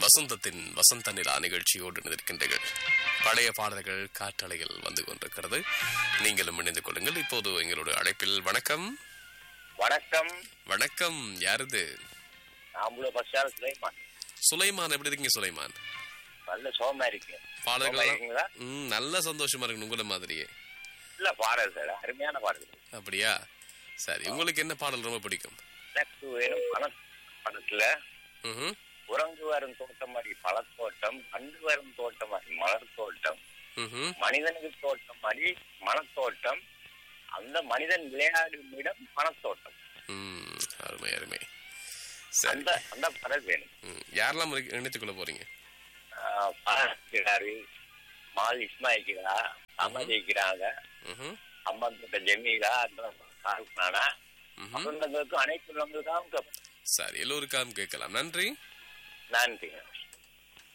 வசந்தத்தின் வசந்த நிலா நிகழ்ச்சியோடு நிற்கின்றீர்கள் பழைய பாடல்கள் காற்றலையில் வந்து கொண்டிருக்கிறது நீங்களும் இணைந்து கொள்ளுங்கள் இப்போது எங்களோட அழைப்பில் வணக்கம் வணக்கம் வணக்கம் யாருது நாமள பஸ்ஸால் சுலைமான் சுலைமான் எப்படி இருக்கீங்க சுலைமான் நல்ல சோமா இருக்கு சோமா பாடல்கள் இருக்கீங்களா ம் நல்ல சந்தோஷமா இருக்கு உங்கள மாதிரியே இல்ல பாடல் சார் அருமையான பாடல் அப்படியா சரி உங்களுக்கு என்ன பாடல் ரொம்ப பிடிக்கும் எனக்கு வேணும் பண படத்துல ம்ஹும். உறங்கு வரும் தோட்டம் மாதிரி பழத்தோட்டம் கண்டு வரும் தோட்டம் மாதிரி மலர் தோட்டம் ம்ஹும். மனிதனுக்கு தோட்டம் மாதிரி மனத்தோட்டம் அந்த மனிதன் விளையாடும் இடம் பணத்தோட்டம் ம், அருமை அருமை சரி அந்த அந்த பாடல் வேணும் ம், யாரெல்லாம் இணைத்து- இணைத்துக் கொள்ள போறீங்க ஆஹ் பாடல்கிறாரு மால் இஸ்மாயிக்கிறா அமதி இருக்கிறாங்க ம்ஹும். அம்மா கிட்ட ஜெமீலா நானா ம்ஹும். சொந்தங்களுக்கும் அனைத்து உள்ளவங்களுக்காகவும் சரி எல்லோருக்காகவும் கேட்கலாம் நன்றி நன்றி